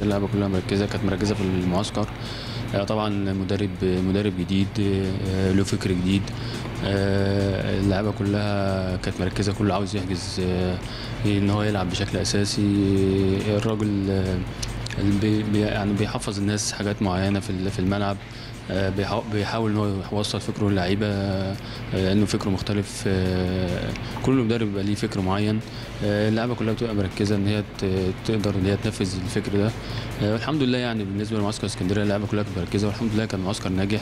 اللعبه كلها مركزه كانت مركزه في المعسكر آه، طبعا مدرب مدرب جديد آه، له فكر جديد آه، اللعبه كلها كانت مركزه كله عاوز يحجز آه، ان هو يلعب بشكل اساسي الراجل آه، اللي بي بي- يعني بيحفظ الناس حاجات معينه في ال- في الملعب آه، بيحا- بيحاول ان هو يوصل فكره للعيبه آه، لانه فكره مختلف آه، كل مدرب بيبقى ليه فكر معين آه، اللعبه كلها بتبقى مركزه ان هي ت- تقدر ان هي تنفذ الفكر ده آه، والحمد لله يعني بالنسبه لمعسكر اسكندريه اللعبه كلها كانت مركزه والحمد لله كان معسكر ناجح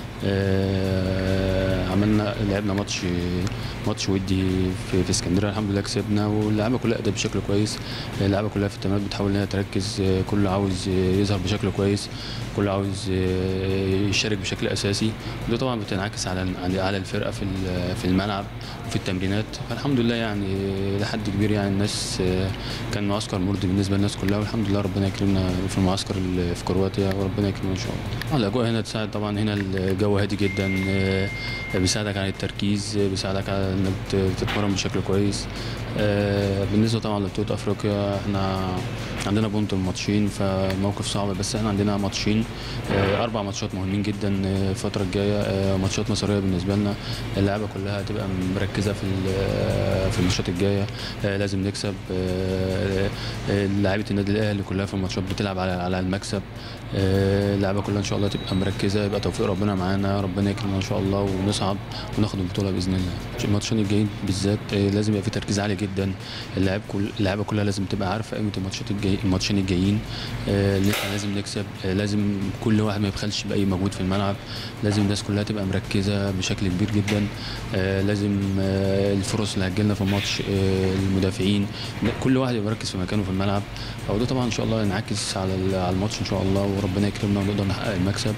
آه، عملنا لعبنا ماتش ماتش ودي في, في اسكندريه الحمد لله كسبنا واللعبه كلها ادت بشكل كويس اللعبه كلها في التمرينات بتحاول ان هي تركز آه، كله عاوز آه، يظهر بشكل كويس كله عاوز آه، يشارك بشكل اساسي وده طبعا بتنعكس على على- على الفرقه في ال- في الملعب وفي التمرينات فالحمد لله يعني لحد كبير يعني الناس آه، كان معسكر مرضي بالنسبه للناس كلها والحمد لله ربنا يكرمنا في المعسكر اللي في كرواتيا وربنا يكرمنا ان شاء الله الاجواء هنا تساعد طبعا هنا الجو هادي جدا آه، بيساعدك على التركيز آه، بيساعدك على انك ت- تتمرن بشكل كويس آه، بالنسبه طبعا لبطوله افريقيا احنا عندنا بونت ماتشين فموقف صعب بس احنا عندنا ماتشين آه، اربع ماتشات مهمين جدا آه، الفتره الجايه آه، ماتشات مصيريه بالنسبه لنا اللعبه كلها هتبقى مركزه في ال- في الماتشات الجايه آه، لازم نكسب آه، آه، لعيبه النادي الاهلي كلها في الماتشات بتلعب على على المكسب آه، اللعبه كلها ان شاء الله تبقى مركزه يبقى توفيق ربنا معانا ربنا يكرمنا ان شاء الله ونصعد وناخد البطوله باذن الله الماتشين الجايين بالذات آه، لازم يبقى في تركيز عالي جدا اللاعب كل اللعيبه كلها لازم تبقى عارفه قيمه الماتشات الجاي الماتشين الجايين آه، ان احنا لازم نكسب آه، لازم كل واحد ما يبخلش باي مجهود في الملعب لازم الناس كلها تبقى مركزه بشكل كبير جدا آه، لازم آه، الفرص اللي هتجيلنا في الماتش آه، المدافعين كل واحد يبقى مركز في مكانه في الملعب وده طبعا ان شاء الله ينعكس على ال- على الماتش ان شاء الله وربنا يكرمنا ونقدر نحقق المكسب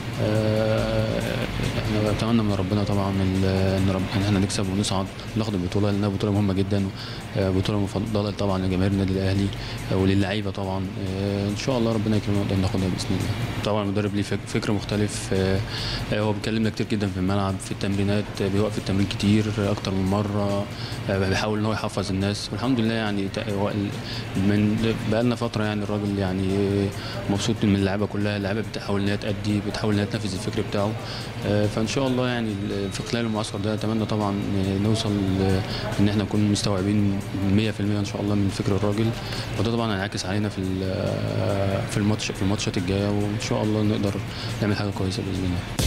آه، احنا بنتمنى من ربنا طبعا ال- ان رب ان احنا نكسب ونصعد وناخد البطوله لانها بطوله مهمه جدا آه، بطوله مفضله طبعا لجماهير النادي الاهلي آه، وللعيبه طبعا آه، ان شاء الله ربنا يكرمنا ونقدر ناخدها باذن الله طبعا المدرب ليه فك- فكر مختلف آه، آه، هو بيكلمنا كتير جدا في الملعب في التمرينات آه، بيوقف التمرين كتير آه، اكتر من مره آه، بيحاول ان هو يحفظ الناس والحمد لله يعني تق- هو ال- من بقالنا فتره يعني الراجل يعني مبسوط من اللعيبه كلها اللعيبه بتحاول ان هي تأدي بتحاول ان هي تنفذ الفكر بتاعه آه، فان شاء الله يعني ال- في خلال المعسكر ده اتمنى طبعا آه، نوصل آه، ان احنا نكون مستوعبين 100% ان شاء الله من فكر الراجل وده طبعا هينعكس علينا في ال- آه، في الماتش في الماتشات الجايه وان شاء الله نقدر نعمل حاجه كويسه باذن الله